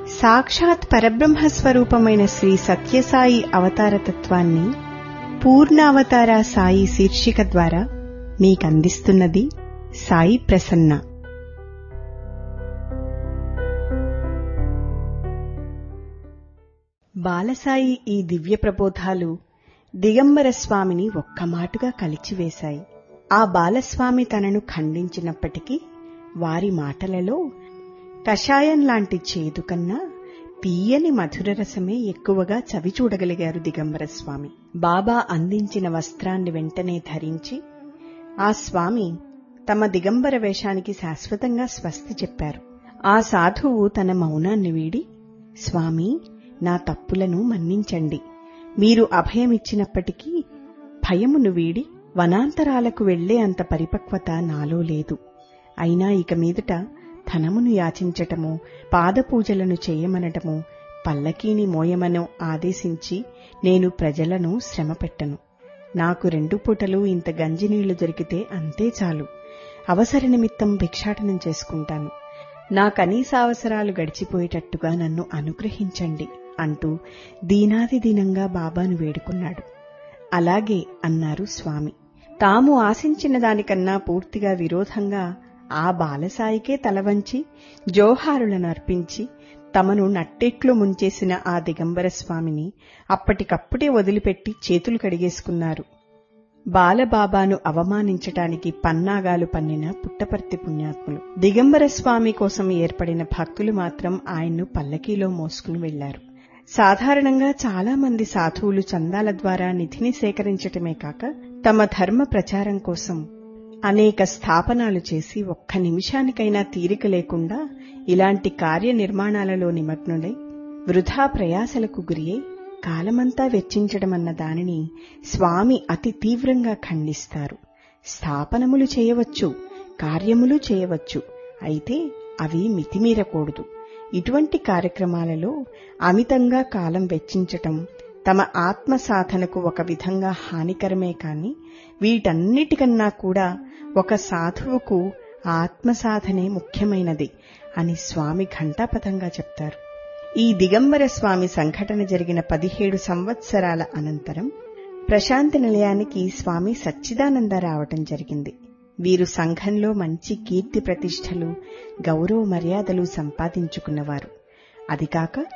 సాక్షాత్ పరబ్రహ్మ స్వరూపమైన శ్రీ సత్యసాయి అవతారతత్వాన్ని పూర్ణావతార సాయి శీర్షిక ద్వారా మీకందిస్తున్నది సాయి ప్రసన్న బాలసాయి ఈ దివ్య ప్రబోధాలు దిగంబర స్వామిని ఒక్కమాటుగా కలిచివేశాయి ఆ బాలస్వామి తనను ఖండించినప్పటికీ వారి మాటలలో కషాయం లాంటి చేదు కన్నా తీయని మధుర రసమే ఎక్కువగా చవి చూడగలిగారు దిగంబర స్వామి బాబా అందించిన వస్త్రాన్ని వెంటనే ధరించి ఆ స్వామి తమ దిగంబర వేషానికి శాశ్వతంగా స్వస్తి చెప్పారు ఆ సాధువు తన మౌనాన్ని వీడి స్వామి నా తప్పులను మన్నించండి మీరు అభయమిచ్చినప్పటికీ భయమును వీడి వనాంతరాలకు వెళ్లే అంత పరిపక్వత నాలో లేదు అయినా ఇక మీదట ధనమును యాచించటము పాదపూజలను చేయమనటము పల్లకీని మోయమను ఆదేశించి నేను ప్రజలను శ్రమపెట్టను నాకు రెండు పూటలు ఇంత గంజినీళ్లు దొరికితే అంతే చాలు అవసర నిమిత్తం భిక్షాటనం చేసుకుంటాను నా కనీసావసరాలు గడిచిపోయేటట్టుగా నన్ను అనుగ్రహించండి అంటూ దీనాది దీనంగా బాబాను వేడుకున్నాడు అలాగే అన్నారు స్వామి తాము ఆశించిన దానికన్నా పూర్తిగా విరోధంగా ఆ బాలసాయికే తలవంచి జోహారులను అర్పించి తమను నట్టెట్లు ముంచేసిన ఆ దిగంబర స్వామిని అప్పటికప్పుడే వదిలిపెట్టి చేతులు కడిగేసుకున్నారు బాలబాబాను అవమానించటానికి పన్నాగాలు పన్నిన పుట్టపర్తి పుణ్యాత్ములు దిగంబర స్వామి కోసం ఏర్పడిన భక్తులు మాత్రం ఆయన్ను పల్లకీలో మోసుకుని వెళ్లారు సాధారణంగా చాలా మంది సాధువులు చందాల ద్వారా నిధిని సేకరించటమే కాక తమ ధర్మ ప్రచారం కోసం అనేక స్థాపనాలు చేసి ఒక్క నిమిషానికైనా తీరిక లేకుండా ఇలాంటి కార్యనిర్మాణాలలో నిమగ్నులై వృధా ప్రయాసలకు గురియై కాలమంతా వెచ్చించడమన్న దానిని స్వామి అతి తీవ్రంగా ఖండిస్తారు స్థాపనములు చేయవచ్చు కార్యములు చేయవచ్చు అయితే అవి మితిమీరకూడదు ఇటువంటి కార్యక్రమాలలో అమితంగా కాలం వెచ్చించటం తమ ఆత్మ సాధనకు ఒక విధంగా హానికరమే కాని వీటన్నిటికన్నా కూడా ఒక సాధువుకు ఆత్మ సాధనే ముఖ్యమైనది అని స్వామి ఘంటాపథంగా చెప్తారు ఈ దిగంబర స్వామి సంఘటన జరిగిన పదిహేడు సంవత్సరాల అనంతరం ప్రశాంతి నిలయానికి స్వామి సచ్చిదానంద రావటం జరిగింది వీరు సంఘంలో మంచి కీర్తి ప్రతిష్టలు గౌరవ మర్యాదలు సంపాదించుకున్నవారు అది కాక